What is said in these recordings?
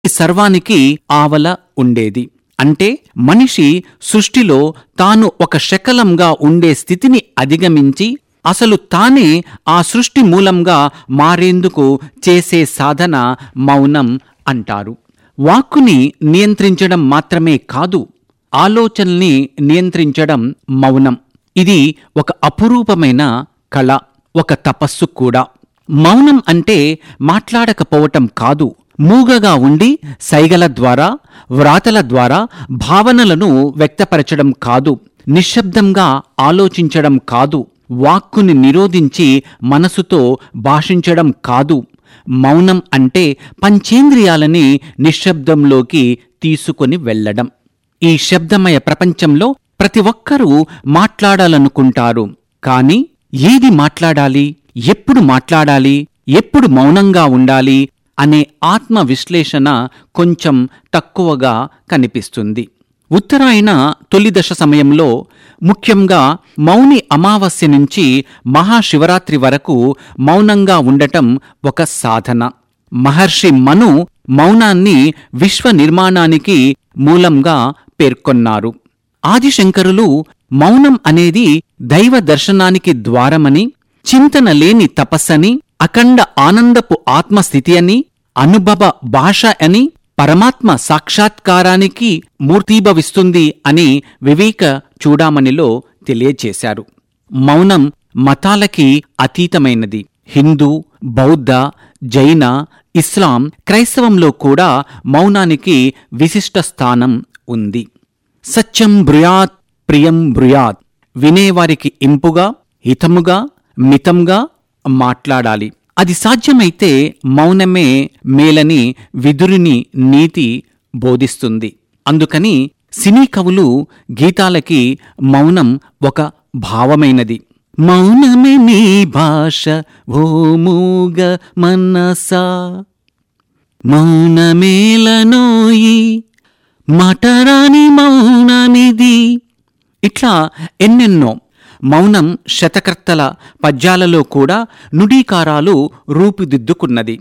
సర్వానికి ఆవల ఉండేది అంటే మనిషి సృష్టిలో తాను ఒక శకలంగా ఉండే స్థితిని అధిగమించి అసలు తానే ఆ సృష్టి మూలంగా మారేందుకు చేసే సాధన మౌనం అంటారు వాక్కుని నియంత్రించడం మాత్రమే కాదు ఆలోచనల్ని నియంత్రించడం మౌనం ఇది ఒక అపురూపమైన కళ ఒక తపస్సు కూడా మౌనం అంటే మాట్లాడకపోవటం కాదు మూగగా ఉండి సైగల ద్వారా వ్రాతల ద్వారా భావనలను వ్యక్తపరచడం కాదు నిశ్శబ్దంగా ఆలోచించడం కాదు వాక్కుని నిరోధించి మనసుతో భాషించడం కాదు మౌనం అంటే పంచేంద్రియాలని నిశ్శబ్దంలోకి తీసుకొని వెళ్ళడం ఈ శబ్దమయ ప్రపంచంలో ప్రతి ఒక్కరూ మాట్లాడాలనుకుంటారు కాని ఏది మాట్లాడాలి ఎప్పుడు మాట్లాడాలి ఎప్పుడు మౌనంగా ఉండాలి అనే ఆత్మ విశ్లేషణ కొంచెం తక్కువగా కనిపిస్తుంది ఉత్తరాయణ తొలి దశ సమయంలో ముఖ్యంగా మౌని అమావాస్య నుంచి మహాశివరాత్రి వరకు మౌనంగా ఉండటం ఒక సాధన మహర్షి మను మౌనాన్ని విశ్వ నిర్మాణానికి మూలంగా పేర్కొన్నారు ఆదిశంకరులు మౌనం అనేది దైవ దర్శనానికి ద్వారమని చింతన లేని తపస్సని అఖండ ఆనందపు ఆత్మస్థితి అని అనుభవ భాష అని పరమాత్మ సాక్షాత్కారానికి మూర్తీభవిస్తుంది అని వివేక చూడామణిలో తెలియచేశారు మౌనం మతాలకి అతీతమైనది హిందూ బౌద్ధ జైన ఇస్లాం క్రైస్తవంలో కూడా మౌనానికి విశిష్ట స్థానం ఉంది సత్యం బ్రుయాత్ ప్రియం బ్రుయాత్ వినేవారికి ఇంపుగా హితముగా మితంగా మాట్లాడాలి అది సాధ్యమైతే మౌనమే మేలని విదురుని నీతి బోధిస్తుంది అందుకని సినీ కవులు గీతాలకి మౌనం ఒక భావమైనది మౌనమే నీ భాష ఓ మూగ మనసా మౌనమేలనోయి మటరాని మౌనమిది ఇట్లా ఎన్నెన్నో మౌనం శతకర్తల పద్యాలలో కూడా నుడీకారాలు రూపుదిద్దుకున్నది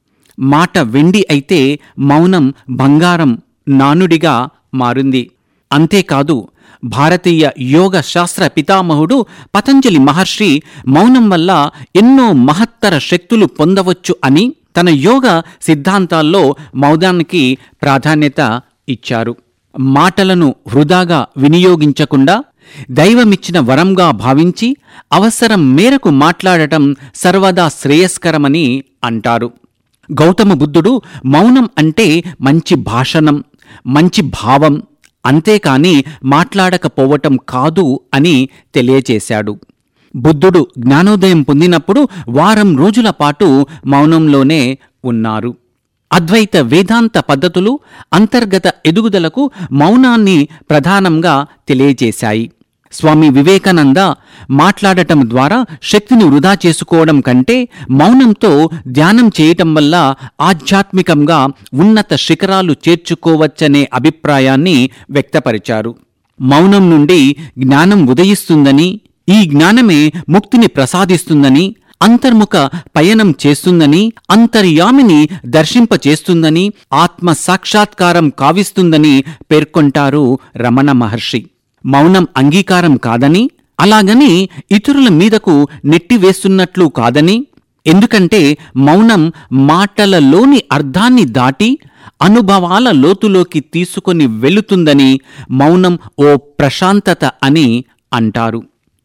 మాట వెండి అయితే మౌనం బంగారం నానుడిగా మారింది అంతేకాదు భారతీయ యోగ శాస్త్ర పితామహుడు పతంజలి మహర్షి మౌనం వల్ల ఎన్నో మహత్తర శక్తులు పొందవచ్చు అని తన యోగ సిద్ధాంతాల్లో మౌనానికి ప్రాధాన్యత ఇచ్చారు మాటలను వృధాగా వినియోగించకుండా దైవమిచ్చిన వరంగా భావించి అవసరం మేరకు మాట్లాడటం సర్వదా శ్రేయస్కరమని అంటారు గౌతమ బుద్ధుడు మౌనం అంటే మంచి భాషణం మంచి భావం అంతేకాని మాట్లాడకపోవటం కాదు అని తెలియచేశాడు బుద్ధుడు జ్ఞానోదయం పొందినప్పుడు వారం రోజుల పాటు మౌనంలోనే ఉన్నారు అద్వైత వేదాంత పద్ధతులు అంతర్గత ఎదుగుదలకు మౌనాన్ని ప్రధానంగా తెలియజేశాయి స్వామి వివేకానంద మాట్లాడటం ద్వారా శక్తిని వృధా చేసుకోవడం కంటే మౌనంతో ధ్యానం చేయటం వల్ల ఆధ్యాత్మికంగా ఉన్నత శిఖరాలు చేర్చుకోవచ్చనే అభిప్రాయాన్ని వ్యక్తపరిచారు మౌనం నుండి జ్ఞానం ఉదయిస్తుందని ఈ జ్ఞానమే ముక్తిని ప్రసాదిస్తుందని అంతర్ముఖ పయనం చేస్తుందని అంతర్యామిని దర్శింపచేస్తుందని ఆత్మ సాక్షాత్కారం కావిస్తుందని పేర్కొంటారు రమణ మహర్షి మౌనం అంగీకారం కాదని అలాగని ఇతరుల మీదకు నెట్టివేస్తున్నట్లు కాదని ఎందుకంటే మౌనం మాటలలోని అర్థాన్ని దాటి అనుభవాల లోతులోకి తీసుకొని వెళుతుందని మౌనం ఓ ప్రశాంతత అని అంటారు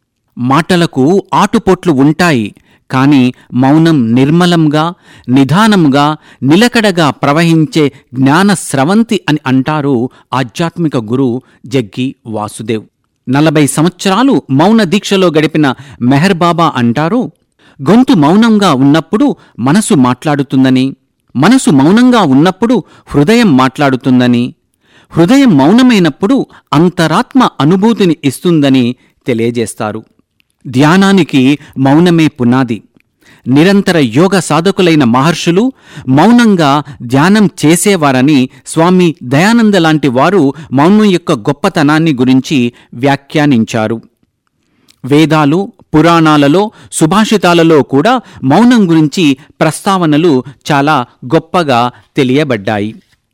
మాటలకు ఆటుపోట్లు ఉంటాయి కాని మౌనం నిర్మలంగా నిదానంగా నిలకడగా ప్రవహించే జ్ఞాన స్రవంతి అని అంటారు ఆధ్యాత్మిక గురు జగ్గి వాసుదేవ్ నలభై సంవత్సరాలు మౌన దీక్షలో గడిపిన మెహర్ బాబా అంటారు గొంతు మౌనంగా ఉన్నప్పుడు మనసు మాట్లాడుతుందని మనసు మౌనంగా ఉన్నప్పుడు హృదయం మాట్లాడుతుందని హృదయం మౌనమైనప్పుడు అంతరాత్మ అనుభూతిని ఇస్తుందని తెలియజేస్తారు ధ్యానానికి మౌనమే పునాది నిరంతర యోగ సాధకులైన మహర్షులు మౌనంగా ధ్యానం చేసేవారని స్వామి దయానంద లాంటి వారు మౌనం యొక్క గొప్పతనాన్ని గురించి వ్యాఖ్యానించారు వేదాలు పురాణాలలో సుభాషితాలలో కూడా మౌనం గురించి ప్రస్తావనలు చాలా గొప్పగా తెలియబడ్డాయి